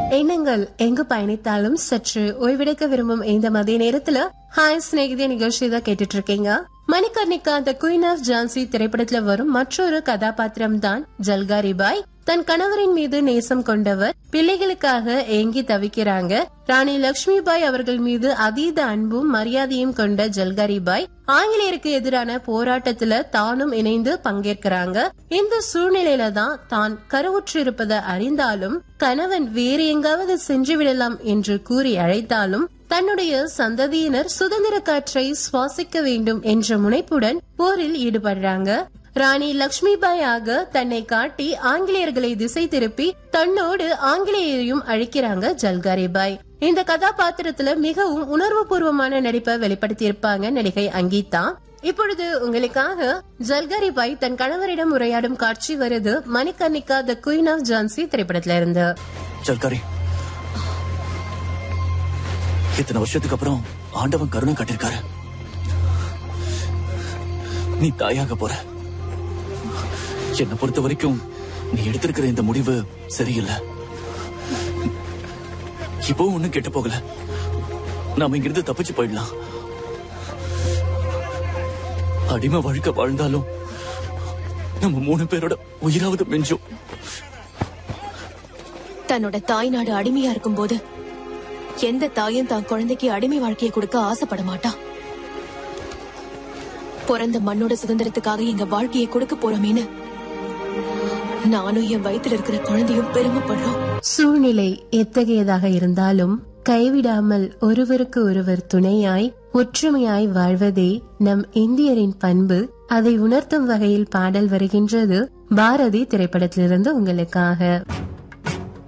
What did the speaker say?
எண்ணங்கள் எங்கு பயணித்தாலும் சற்று ஓய்வெடுக்க விரும்பும் இந்த மதிய நேரத்துல ஹாய் சிநேகிதே நிகழ்ச்சி தான் கேட்டுட்டு இருக்கீங்க Manikarnika the queen of Jhansi திரைப்படத்துல வரும் மற்றொரு கதாபாத்திரம் தான் ஜல்காரி பாய் தன் கணவரின் மீது நேசம் கொண்டவர் பிள்ளைகளுக்காக ஏங்கி தவிக்கிறாங்க ராணி லட்சுமி பாய் அவர்கள் மீது அதீத அன்பும் மரியாதையும் கொண்ட ஜல்காரி பாய் ஆங்கிலேயருக்கு எதிரான போராட்டத்துல தானும் இணைந்து பங்கேற்கிறாங்க இந்த சூழ்நிலையில தான் தான் கருவுற்றிருப்பதை அறிந்தாலும் கணவன் வேறு எங்காவது சென்று விடலாம் என்று கூறி அழைத்தாலும் தன்னுடைய சந்ததியினர் சுதந்திர காற்றை சுவாசிக்க வேண்டும் என்ற முனைப்புடன் போரில் ஈடுபடுறாங்க ராணி லக்ஷ்மிபாய் ஆக தன்னை காட்டி ஆங்கிலேயர்களை திசை திருப்பி தன்னோடு ஆங்கிலேயரையும் அழிக்கிறாங்க ஜல்காரி பாய் இந்த கதாபாத்திரத்துல மிகவும் உணர்வுபூர்வமான நடிப்பை வெளிப்படுத்தியிருப்பாங்க நடிகை அங்கீதா இப்பொழுது உங்களுக்காக ஜல்காரி பாய் தன் கணவரிடம் உரையாடும் காட்சி வருது Manikarnika the queen of Jhansi திரைப்படத்துல இருந்து சல்காரி இத்தனை வருஷத்துக்கு அப்புறம் ஆண்டவன் கருணை காட்டிருக்காரு நீ தாயாக போற என்னை பொறுத்த வரைக்கும் நீ எடுத்திருக்கிற இந்த முடிவு சரியில்லை இப்போ ஒண்ணும் கெட்டு போகல நாம இங்கிருந்து தப்பிச்சு போயிடலாம் அடிமை வாழ்க்கை வாழ்ந்தாலும் நம்ம மூணு பேரோட உயிராவது மிஞ்சும் தன்னோட தாய் நாடு அடிமையா இருக்கும்போது எந்த தாயும் தான் குழந்தைக்கு அடிமை வாழ்க்கையை கொடுக்க ஆசைப்பட மாட்டா பிறந்த மண்ணோட சுதந்திரத்துக்காக எங்க வாழ்க்கையை கொடுக்க போறோமேன்னு நானும் என் வயித்துல இருக்கிற குழந்தையும் பெருமைப்படுறோம் சூழ்நிலை எத்தகையதாக இருந்தாலும் கைவிடாமல் ஒருவருக்கு ஒருவர் துணையாய் ஒற்றுமையாய் வாழ்வதே நம் இந்தியரின் பண்பு அதை உணர்த்தும் வகையில் பாடல் வருகின்றது பாரதி திரைப்படத்திலிருந்து உங்களுக்காக